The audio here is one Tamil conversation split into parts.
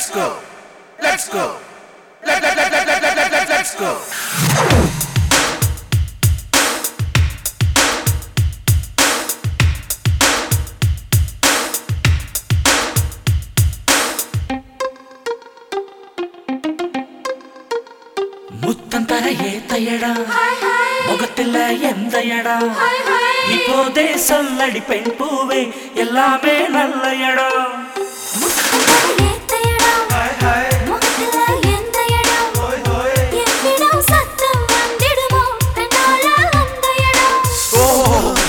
Let's go. Let's go. Let, let, let, let, let, let, let, let, let's go. முத்தம் தர ஏத்த இடம் முகத்துல எந்த இடம் இப்போதே சொல்லடி பெண் பூவே எல்லாமே நல்ல இடம் ஏத்த இடம் முகத்துல எந்த இடம் என்னிடம் சத்தம் வந்திடுமோ தன்னால அந்த இடம்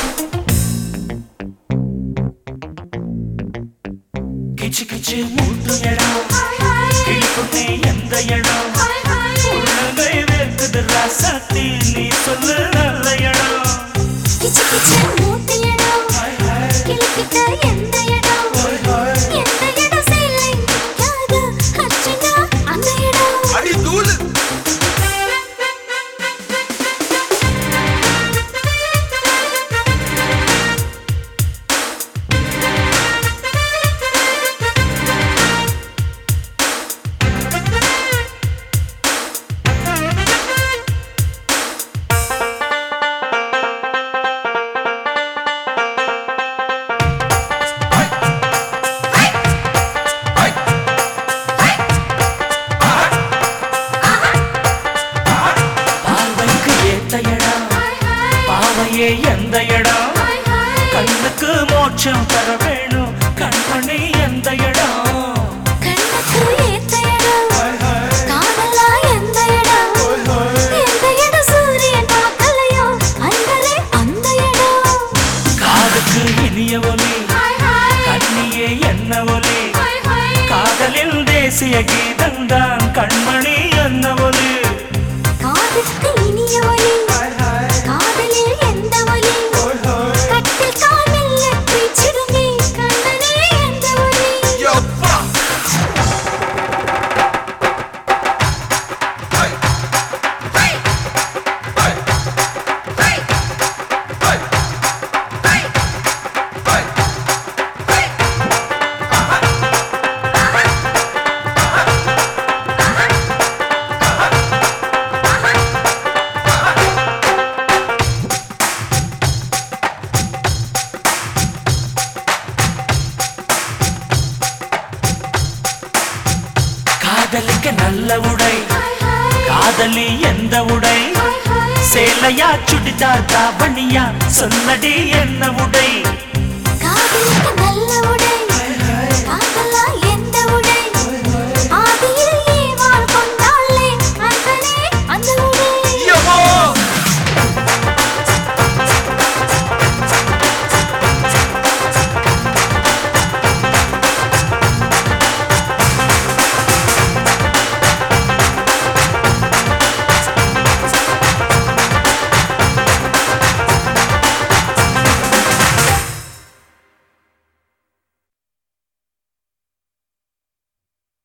கிச்சு கிச்சு மூட்டு இடம் கிழிப்புண்ணே எந்த இடம் உள்ளங்கை வேர்க்குது ராசாத்தி நீ சொல்லு நல்ல இடம் கிச்சு கிச்சு மூட்டு இடம் கிளிக்கிட்ட எந்த இடம் எந்த இடம் சேலை நிக்காது அர்ச்சனா அந்த இடம் அடி தூளு பார்வைக்கு ஏத்த இடம் பாவையே எந்த இடம் கண்ணுக்கு மோட்சம் தர வேணும் கண்மணி எந்த இடம் கண்ணுக்கு ஏத்த இடம் காதலா எந்த இடம் எந்த இடம் சூரியன் பார்க்கலையோ அன்பரே அந்த இடம் காதுக்கு இனிய ஒலி கண்ணியே என்ன ஒலி காதலில் தேசிய கீதம்தான் கண்மணி என்ன ஒலி காதுக்கு இனிய ஒலி காதலில் எந்த ஒலி கட்டில் காலில் பேச்சிடுமே கண்ணனே எந்த ஒலி யப்பா Hey. Hey. Hey. Hey. Hey. Hey. Hey. Hey. காதலிக்க நல்ல உடை காதலி எந்த உடை சேலையா சுடிதார் தாவணியா சொல்லடி என்ன உடை காதலுக்கு நல்ல உடை